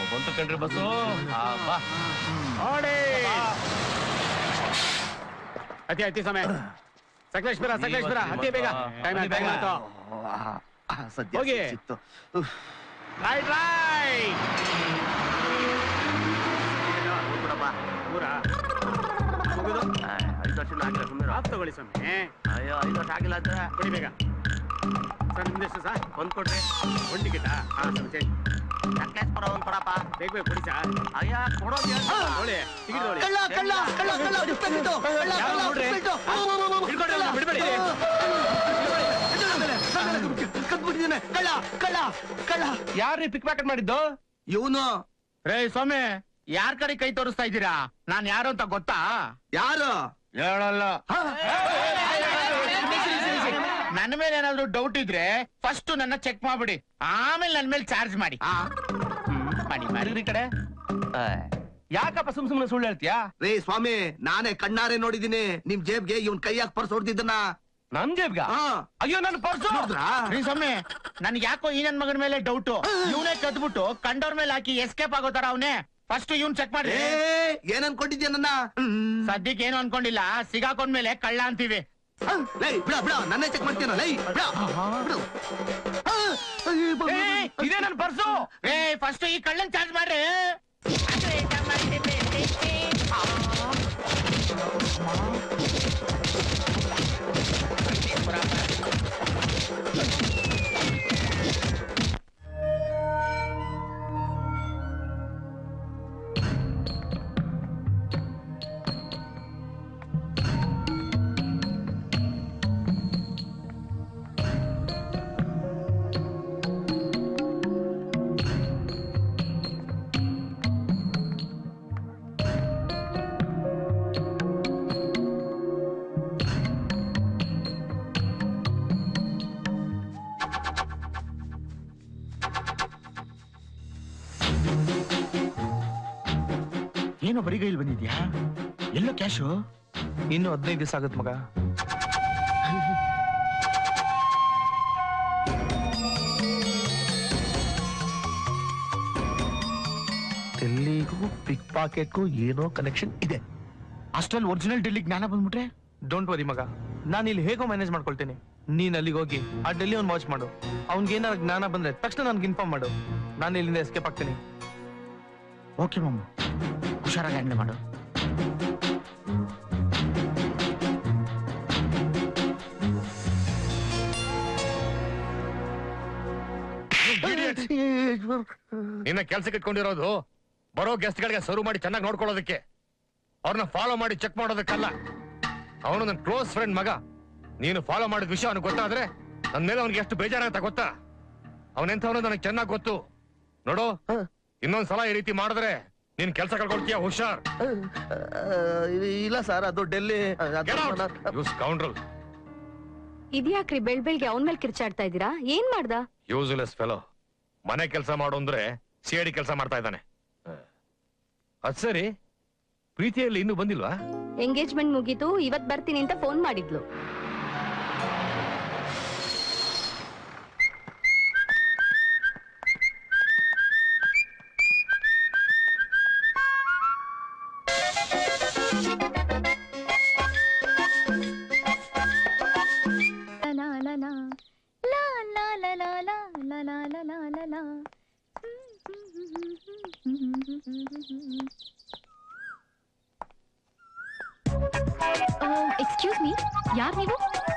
ಬಂತು ಕಣ್ರಿ ಬಸ್ಸು ಆ, ಬಾ ಓಡಿ ಅತಿ ಅತಿ ಸಮಯ ಸಕಲೇಶ್ವರ ಸಕಲೇಶ್ವರ ಅತಿ ಬೇಗ ಟೈಮ್ ಆಯ್ತು ಟೈಮ್ ಆಯ್ತು ಸದ್ಯ ಹೋಗಿ. ಸಿಕ್ತು ರೈಟ್ ರೈಟ್ ನೂರ ಮುಗಿದು ಐದು ವರ್ಷ ಆಗಿಲ್ಲ ಸುಮ್ಮನೆ ಆಫ್ ತಗೊಳ್ಳಿ ಸ್ವಾಮಿ ಅಯ್ಯೋ ಐದು ವರ್ಷ ಆಗಿಲ್ಲ ಅಂತ ಕೊಡಿ ಬೇಗ ಸರ್ ನಿಮ್ದೆಷ್ಟು ಸರ್ ಒಂದ್ ಕೊಡ್ರಿ ಒಂದು ಟಿಕೆಟಾ ಹಾಂ ಸರ್ ಚೇಂಜ್ ನೆಕ್ಲೆಸ್ ಕೊಡೋ ಒಂದ್ ಕೊಡಪ್ಪ ಬೇಗ ಬೇಗ ಕೊಡಿ ಸರ್ ಅಯ್ಯ ಕೊಡೋದು ನೋಡಿ ಟಿಕೆಟ್ ನೋಡಿ ಕಳ್ಳ ಕಳ್ಳ ಕಳ್ಳ ಕಳ್ಳ ಬಿಟ್ಬಿಟ್ಟು, ಕಳ್ಳ ಯಾರು ಕಳ್ಳ ನೋಡ್ರಿ? ಬಿಟ್ಬಿಟ್ಟು. ಹಿಡ್ಕೊಡ್ರಿ ಅವ್ನ, ಬಿಡ್ಬೇಡಿ ಕದ್ಬಿಟ್ಟಿದ್ದಾನೆ ಕಳ್ಳ ಕಳ್ಳ ಕಳ್ಳ ಯಾರ್ರೀ ಪಿಕ್ ಪ್ಯಾಕೆಟ್ ಮಾಡಿದ್ದು ಇವನು ರೇ ಸ್ವಾಮಿ ಯಾರ್ ಕಡೆ ಕೈ ತೋರಿಸ್ತಾ ಇದ್ದೀರಾ ನಾನ್ ಯಾರು ಅಂತ ಗೊತ್ತಾ ಯಾರು ಹೇಳಲ್ಲ ನನ್ನ ಮೇಲೆ ಏನಾದ್ರು ಡೌಟ್ ಇದ್ರೆ ಫಸ್ಟ್ ನನ್ನ ಚೆಕ್ ಮಾಡ್ಬಿಡಿ ಆಮೇಲೆ ನನ್ನ ಮೇಲೆ ಚಾರ್ಜ್ ಮಾಡಿ ಹ್ಮ್, ಮಾಡಿ ಮಾಡಿ ಈ ಕಡೆ ಯಾಕಪ್ಪ ಸುಮ್ ಸುಮ್ನೆ ಸುಳ್ಳು ಹೇಳ್ತೀಯಾ ರೇ ಸ್ವಾಮಿ ನಾನೇ ಕಣ್ಣಾರೆ ನೋಡಿದೀನಿ ನಿಮ್ ಜೇಬ್ಗೆ ಇವನ್ ಕೈಯಾಗ ಪರ್ಸ್ ಹೊಡ್ದಿದ್ದನ್ನ ನನ್ ಜೇಬ್ಗ ಹಾ ಅಯ್ಯೋ ನನ್ನ ಪರ್ಸು ನೋಡಿದ್ರಾ? ರೀ ಸ್ವಾಮಿ ನನ್ಗೆ ಯಾಕೋ ಈ ನನ್ ಮಗನ ಮೇಲೆ ಡೌಟ್ ಇವನೇ ಕದ್ಬಿಟ್ಟು ಕಂಡೋರ್ ಮೇಲೆ ಹಾಕಿ ಎಸ್ಕೇಪ್ ಆಗೋತಾರ ಅವನೇ ಫಸ್ಟ್ ಇವ್ನ್ ಚೆಕ್ ಮಾಡಿ ಏ ಏನ್ ಅನ್ಕೊಂಡಿದ್ಯಾ ನನ್ನ ಸದ್ಯಕ್ಕೆ ಏನು ಅನ್ಕೊಂಡಿಲ್ಲ ಸಿಗಾಕೊಂಡ್ಮೇಲೆ ಕಳ್ಳ ಅಂತೀವಿ ಲೈ ಬಿಡ ಬಿಡ ನನ್ನೇ ಚೆಕ್ ಮಾಡ್ತೀನ ಲೈ ಬಿಡ ಬಿಡು ಆ, ಅಯ್ಯೋ, ಬ- ಏ, ಇದೇ ನನ್ನ ಪರ್ಸು ಏ ಫಸ್ಟ್ ಈ ಕಳ್ಳನ್ ಚಾರ್ಜ್ ಮಾಡ್ರಿ ಏನೋ ಬರಿಗೈಲ್ ಬಂದಿದ್ಯಾ ಎಲ್ಲೋ ಕ್ಯಾಶು ಇನ್ನು ಹದಿನೈದು ದಿವಸ ಆಗತ್ ಮಗ ಡೆಲ್ಲಿಗೂ ಪಿಕ್ ಪಾಕೆಟ್ಗೂ ಏನೋ ಕನೆಕ್ಷನ್ ಇದೆ ಅಷ್ಟ್ರಲ್ಲಿ ಒರಿಜಿನಲ್ ಡೆಲ್ಲಿ ಜ್ಞಾನ ಬಂದ್ಬಿಟ್ರೆ ಡೋಂಟ್ ವರಿ ಮಗ ನಾನು ಇಲ್ಲಿ ಹೇಗೋ ಮ್ಯಾನೇಜ್ ಮಾಡ್ಕೊಳ್ತೀನಿ ನೀನ್ ಅಲ್ಲಿಗೆ ಹೋಗಿ ಆ ಡೆಲ್ಲಿ ಒಂದು ವಾಚ್ ಮಾಡು ಅವ್ನಿಗೆ ಏನಾದ್ರು ಜ್ಞಾನ ಬಂದ್ರೆ ತಕ್ಷಣ ನನ್ಗೆ ಇನ್ಫಾರ್ಮ್ ಮಾಡು ನಾನು ಇಲ್ಲಿಂದ ಎಸ್ಕೇಪ್ ಆಗ್ತೀನಿ ಓಕೆ ಮಾಮು ಹುಷಾರಾಗಿ ಹ್ಯಾಂಡಲ್ ಮಾಡು ನಿನ್ನ ಕೆಲ್ಸಕ್ಕೆ ಇಟ್ಕೊಂಡಿರೋದು ಬರೋ ಗೆಸ್ಟ್ ಗಳಿಗೆ ಸರ್ವ್ ಮಾಡಿ ಚೆನ್ನಾಗಿ ನೋಡ್ಕೊಳ್ಳೋದಕ್ಕೆ ಅವ್ರನ್ನ ಫಾಲೋ ಮಾಡಿ ಚೆಕ್ ಮಾಡೋದಕ್ಕಲ್ಲ ಅವನು ನನ್ನ ಕ್ಲೋಸ್ ಫ್ರೆಂಡ್ ಮಗ ನೀನು ಫಾಲೋ ಮಾಡಿದ ವಿಷಯ ಅವನಿಗೆ ಗೊತ್ತಾದ್ರೆ ನನ್ನ ಮೇಲೆ ಅವನಿಗೆ ಎಷ್ಟು ಬೇಜಾರಾಗತ್ತ ಗೊತ್ತಾ ಅವನೆಂಥವನು ನನಗೆ ಚೆನ್ನಾಗಿ ಗೊತ್ತು ನೋಡು ಇನ್ನೊಂದ್ಸಲ ಈ ರೀತಿ ಮಾಡಿದ್ರೆ ನೀನ್ ಕೆಲಸ ಕಳ್ಕೊಳ್ತೀಯ ಹುಷಾರ್ ಇಲ್ಲ ಸರ್ ಅದು Delhi Get out, you scoundrel. ಇದ್ಯಾಕ್ರಿ ಬೆಳ್ ಬೆಳ್ಗೆ ಅವನ್ ಮೇಲೆ ಕಿರ್ಚಾಡ್ತಾ ಇದ್ದೀರಾ ಏನ್ ಮಾಡ್ದ ಯೂಸ್ಲೆಸ್ ಫೆಲೋ ಮನೆ ಕೆಲಸ ಮಾಡು ಅಂದ್ರೆ ಸಿಐಡಿ ಕೆಲಸ ಮಾಡ್ತಾ ಇದ್ದಾನೆ ಅದ್ ಸರಿ ಪ್ರೀತಿಯಲ್ಲಿ ಇನ್ನೂ ಬಂದಿಲ್ವಾ ಎಂಗೇಜ್ಮೆಂಟ್ ಮುಗೀತು ಇವತ್ ಬರ್ತೀನಿ ಅಂತ ಫೋನ್ ಮಾಡಿದ್ಲು ಎಕ್ಸ್ಕ್ಯೂಸ್ ಮೀ ಯಾರ್ ನೀವು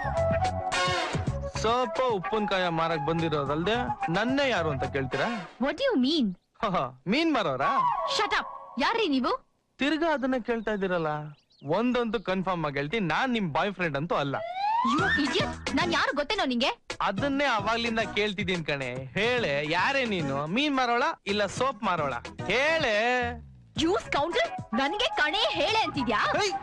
ಸ್ವಲ್ಪ ಉಪ್ಪಿನಕಾಯ ಮಾರಕ್ ಬಂದಿರೋದಲ್ದೆ ನನ್ನೇ ಯಾರು ಅಂತ ಕೇಳ್ತೀರಾ ವಾಟ್ ಯು ಮೀನ್ ಹಹ, ಮೀನ್ ಮಾರೋರಾ ಶಟ್ ಅಪ್ ಯಾರ್ರೀ ನೀವು ತಿರ್ಗಾ ಅದನ್ನ ಕೇಳ್ತಾ ಇದ್ದೀರಲ್ಲ ಒಂದಂತೂ ಕನ್ಫರ್ಮ್ ಆಗಿ ಹೇಳ್ತೀನಿ ನಾನ್ ನಿಮ್ ಬಾಯ್ ಫ್ರೆಂಡ್ ಅಂತೂ ಅಲ್ಲ ಯು ಇಡಿಯಟ್ ನಾನ್ ಯಾರು ಗೊತ್ತೇನೋ ನಿಂಗೆ ಅದನ್ನೇ ಅವಾಗ್ಲಿಂದ ಕೇಳ್ತಿದ್ದೀನಿ ಕಣೆ ಹೇಳೆ ಯಾರೇ ನೀನು ಮೀನ್ ಮಾರೋಳ ಇಲ್ಲ ಸೋಪ್ ಮಾರೋಳ ಹೇಳೆ ಯೂಸ್ ಕೌಂಟರ್ ನನ್ಗೆ ಕಣೆ ಹೇಳೆ ಅಂತಿದ್ಯಾ ಹೇಯ್!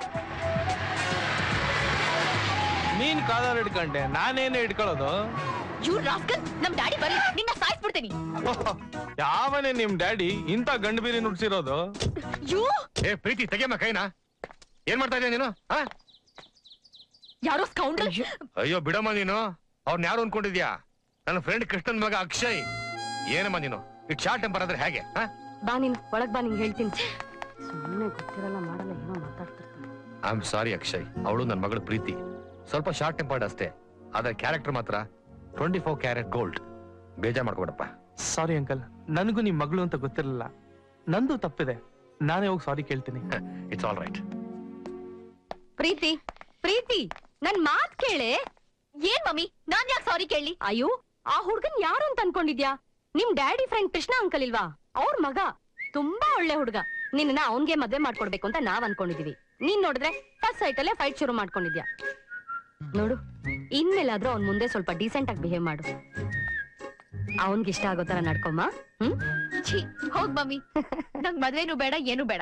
ನೀನ್ ಕಾಲರ್ ಹಿಡ್ಕೊಂಡೆ ನಾನೇನು ಹಿಡ್ಕೊಳ್ಳೋದು ಯು ರಾಸ್ಕಲ್ ನಮ್ ಡ್ಯಾಡಿ ಬರಲಿ ನಿನ್ನ ಸಾಯಿಸ್ಬಿಡ್ತೀನಿ ಓಹ್, ಯಾವನೇ ನಿಮ್ ಡ್ಯಾಡಿ ಇಂತ ಗಂಡು ಬೀರಿ ನುಡ್ಸಿರೋದು ಯು ಏ ಪ್ರೀತಿ ತೆಗೆಯಮ್ಮ ಕೈನಾ ಏನ್ ಮಾಡ್ತಾ ಇದೀಯ ನೀನು ಆ? ಯಾರೋ ಸ್ಕೌಂಡಲ್ ಅಯ್ಯೋ ಬಿಡಮ್ಮ ನೀನು ಅವ್ರನ್ನ ಯಾರು ಅನ್ಕೊಂಡಿದ್ಯಾ ನನ್ನ ಫ್ರೆಂಡ್ ಕೃಷ್ಣನ್ ಮಗ ಅಕ್ಷಯ್ ಏನಮ್ಮ ನೀನು ಇಟ್ ಶಾರ್ಟ್ ಟೆಂಪರ್ ಅಂದ್ರೆ ಹೇಗೆ ಆ? ಬಾ ನೀನು ಒಳಗ್ ಬಾ ನಿಂಗೆ ಹೇಳ್ತೀನಿ ಸುಮ್ಮನೆ ಗೊತ್ತಿರಲ್ಲ ಮಾಡಲ್ಲ ಏನೋ ಮಾತಾಡ್ತಿರ್ತಾನೆ ಐ ಆಮ್ ಸಾರಿ ಅಕ್ಷಯ್ ಅವಳು ನನ್ನ ಮಗಳ ಪ್ರೀತಿ ಸ್ವಲ್ಪ ಶಾರ್ಟ್ ಟೆಂಪರ್ಡ್ ಅಷ್ಟೇ ಆದ್ರೆ ಕ್ಯಾರೆಕ್ಟರ್ ಮಾತ್ರ ಟ್ವೆಂಟಿ ಫೋರ್ ಕ್ಯಾರೆಟ್ ಗೋಲ್ಡ್ ಬೇಜಾರ್ ಮಾಡ್ಕೊಬೇಡಪ್ಪ ಸಾರಿ ಅಂಕಲ್ ನನಗೂ ನಿಮ್ ಮಗಳು ಅಂತ ಗೊತ್ತಿರಲಿಲ್ಲ ನಂದು ತಪ್ಪಿದೆ ನಾನೇ ಹೋಗಿ ಸಾರಿ ಕೇಳ್ತೀನಿ it's all right Preeti Preeti ನನ್ ಮಾತ್ ಕೇಳೆ ಏನ್ ಮಮ್ಮಿ ನಾನ್ ಯಾಕೆ ಸಾರಿ ಕೇಳಿ ಅಯ್ಯೋ ಆ ಹುಡ್ಗನ್ ಯಾರು ಅಂತ ಅನ್ಕೊಂಡಿದ್ಯಾ ನಿಮ್ ಡ್ಯಾಡಿ ಫ್ರೆಂಡ್ ಕೃಷ್ಣ ಅಂಕಲ್ ಇಲ್ವಾ ಅವ್ರ ಮಗ ತುಂಬಾ ಒಳ್ಳೆ ಹುಡ್ಗ ನಿನ್ನ ಅವನ್ಗೆ ಮದ್ವೆ ಮಾಡ್ಕೊಡ್ಬೇಕು ಅಂತ ನಾವ್ ಅನ್ಕೊಂಡಿದೀವಿ ನೀನ್ ನೋಡಿದ್ರೆ ಫಸ್ಟ್ ಸೈಟ್ ಅಲ್ಲೇ ಫೈಟ್ ಶುರು ಮಾಡ್ಕೊಂಡಿದ್ಯಾ ನೋಡು ಇನ್ಮೇಲಾದ್ರೂ ಅವ್ನ್ ಮುಂದೆ ಸ್ವಲ್ಪ ಡೀಸೆಂಟ್ ಆಗಿ ಬಿಹೇವ್ ಮಾಡು ಅವನ್ಗೆ ಇಷ್ಟ ಆಗೋ ತರ ನಡ್ಕೊಮ್ಮ ಹ್ಮ್ ಛೀ ಹೋಗ್ ಮಮ್ಮಿ ನಂಗ್ ಮದ್ವೆನೂ ಬೇಡ ಏನು ಬೇಡ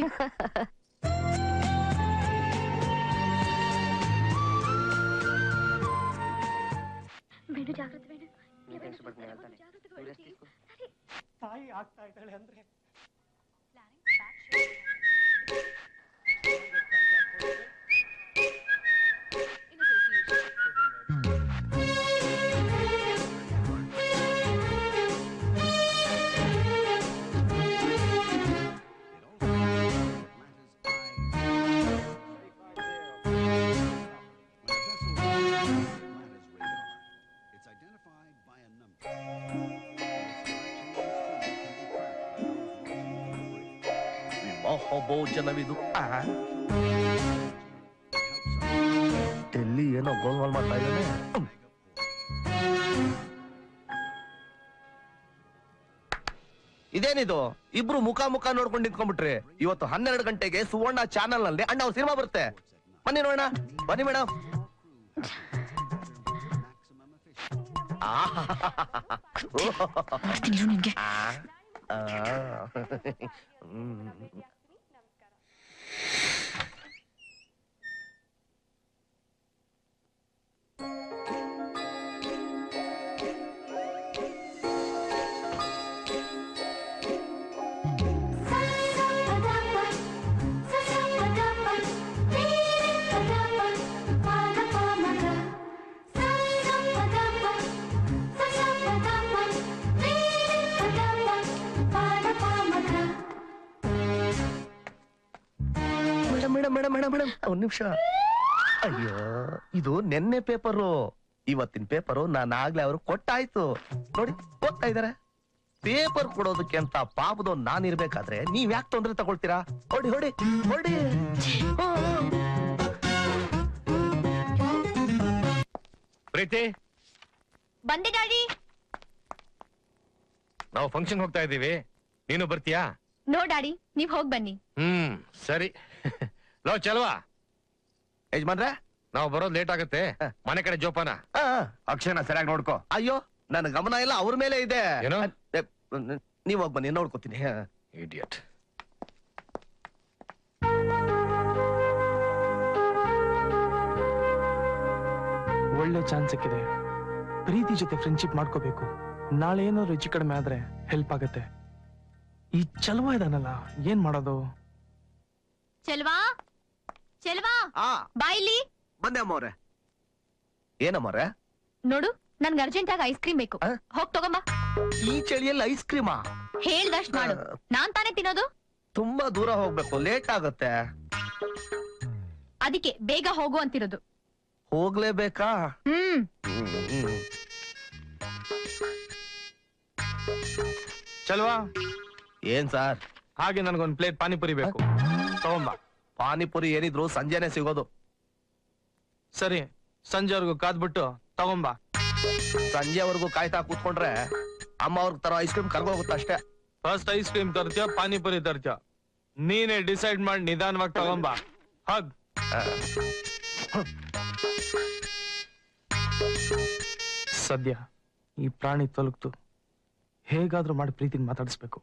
It's identified by a number. ಜನವಿದು Delhi ಏನೋ ಗೋಲ್ಮಾಲ್ ಮಾಡ್ತಾ ಇದ್ದಾನೆ ಇದೇನಿದು ಇಬ್ರು ಮುಖ ಮುಖ ನೋಡ್ಕೊಂಡು ನಿಂತ್ಕೊಂಡ್ಬಿಟ್ರಿ ಇವತ್ತು ಹನ್ನೆರಡು ಗಂಟೆಗೆ ಸುವರ್ಣ ಚಾನಲ್ ನಲ್ಲಿ ಅಣ್ಣ ಅವ್ರ ಸಿನಿಮಾ ಬರುತ್ತೆ ಬನ್ನಿ ನೋಡೋಣ ಬನ್ನಿ ಮೇಡಮ್ ನಿನ್ಗೆ madam madam madam madam madam ಒಂದ್ ನಿಮಿಷ ಅಯ್ಯೋ ಇದು ನೆನ್ನೆ ಪೇಪರು ಇವತ್ತಿನ ಪೇಪರು ನಾನು ಆಗ್ಲೇ ಅವ್ರು ಕೊಟ್ಟಾಯ್ತು ನೋಡಿ ಓದ್ತಾ ಇದಾರೆ ಪೇಪರ್ ಕೊಡೋದಕ್ಕೆ ಅಂತ ಪಾಪದ ನಾನ್ ಇರ್ಬೇಕಾದ್ರೆ ನೀವ್ ಯಾಕೆ ತೊಂದ್ರೆ ತಗೊಳ್ತೀರಾ ಹೊಡಿ ಹೊಡಿ ಹೊಡಿ ಪ್ರೀತಿ ಬಂದೆ ಡ್ಯಾಡಿ ನಾವು ಫಂಕ್ಷನ್ ಹೋಗ್ತಾ ಇದ್ದೀವಿ ನೀನು ಬರ್ತೀಯಾ ನೋ ಡ್ಯಾಡಿ ನೀವ್ ಹೋಗ್ ಬನ್ನಿ ಹ್ಮ್ ಸರಿ ಲೋ ಚಲ್ವಾ ಯಜಮಾನ್ರೆ ನಾವು ಬರೋದ್ ಲೇಟ್ ಆಗತ್ತೆ ಮನೆ ಕಡೆ ಜೋಪಾನ ಆ, ಅಕ್ಷಯನ ಸರಿಯಾಗಿ ನೋಡ್ಕೋ ಅಯ್ಯೋ ನನ್ನ ಗಮನ ಎಲ್ಲ ಅವ್ರ ಮೇಲೆ ಇದೆ ಏನು? ಎ, ನೀವ್ ಹೋಗ್ ಬನ್ನಿ ನೋಡ್ಕೋತೀನಿ ಹ. ಇಡಿಯಟ್ ಒಳ್ಳೆ ಚಾನ್ಸ್ ಸಿಕ್ಕಿದೆ ಪ್ರೀತಿ ಜೊತೆ ಫ್ರೆಂಡ್ಶಿಪ್ ಮಾಡ್ಕೋಬೇಕು ನಾಳೆ ಏನಾದ್ರು ಹೆಚ್ಚು ಕಡಿಮೆ ಆದ್ರೆ ಹೆಲ್ಪ್ ಆಗತ್ತೆ ಈ ಚಲುವ ಇದಾನಲ್ಲ ಏನ್ ಮಾಡೋದು ಚೆಲ್ವಾ ಚೆಲ್ವಾ ಆ ಬಾಯ್ಲಿ ಬಂದೆ ಅಮ್ಮವ್ರೆ ಏನಮ್ಮವ್ರೆ ನೋಡು ನನ್ಗೆ ಅರ್ಜೆಂಟ್ ಆಗಿ ಐಸ್ ಕ್ರೀಮ್ ಬೇಕು ಆ? ಹೋಗ್ ತಗೊಂಬಾ ಈ ಚಳಿಯಲ್ಲಿ ಐಸ್ ಕ್ರೀಮಾ ಹೇಳ್ದಷ್ಟ್ ಮಾಡು ನಾನ್ ತಾನೇ ತಿನ್ನೋದು ತುಂಬಾ ದೂರ ಹೋಗ್ಬೇಕು ಲೇಟ್ ಆಗುತ್ತೆ ಅದಕ್ಕೆ ಬೇಗ ಹೋಗು ಅಂತಿರೋದು ಹೋಗ್ಲೇಬೇಕಾ ಹ್ಮ್ ಹ್ಮ್, ಹ್ಮ್. ಚಲ್ವಾ ಏನ್ ಸರ್ ಹಾಗೆ ನನಗೊಂದ್ ಪ್ಲೇಟ್ ಪಾನಿಪುರಿ ಬೇಕು ತಗೊಂಬ ಪಾನಿಪುರಿ ಏನಿದ್ರು ಸಂಜೆನೆ ಸಿಗೋದು ಸರಿ ಸಂಜೆವರೆಗೂ ಕಾದ್ಬಿಟ್ಟು ತಗೊಂಬ ಸಂಜೆವರೆಗೂ ಕಾಯ್ತಾ ಕೂತ್ಕೊಂಡ್ರೆ ಅಮ್ಮ ಅವ್ರಿಗೆ ತರೋ ಐಸ್ ಕ್ರೀಮ್ ಕರ್ಗೋಗುತ್ತೆ ಅಷ್ಟೇ ಫಸ್ಟ್ ಐಸ್ ಕ್ರೀಮ್ ತರ್ತೀಯ ಪಾನಿಪುರಿ ತರ್ತೀಯ ನೀನೇ ಡಿಸೈಡ್ ಮಾಡಿ ನಿಧಾನವಾಗಿ ತಗೊಂಬ ಹಗ್ ಸದ್ಯ ಈ ಪ್ರಾಣಿ ತೊಲಗ್ತು ಹೇಗಾದ್ರೂ ಮಾಡಿ ಪ್ರೀತಿನ ಮಾತಾಡಿಸ್ಬೇಕು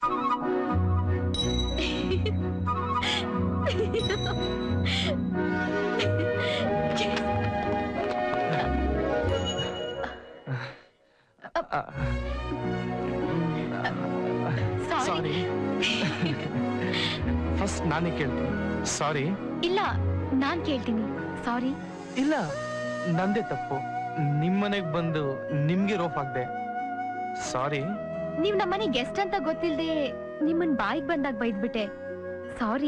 ಸಾರಿ ಸಾರಿ ಫಸ್ಟ್ ನಾನೇ ಕೇಳ್ತೀನಿ ಸಾರಿ ಇಲ್ಲ ನಾನ್ ಕೇಳ್ತೀನಿ ಸಾರಿ ಇಲ್ಲ ನಂದೇ ತಪ್ಪು ನಿಮ್ಮನೆಗ್ ಬಂದು ನಿಮ್ಗೆ ರೋಫ್ ಆಗ್ದೆ ಸಾರಿ ನೀವ್ ನಮ್ಮನೆ ಗೆಸ್ಟ್ ಅಂತ ಗೊತ್ತಿಲ್ದೆ ನಿಮ್ಮನ್ ಬಾಯಿಗೆ ಬಂದಾಗ ಬೈದ್ಬಿಟ್ಟೆ ಸಾರಿ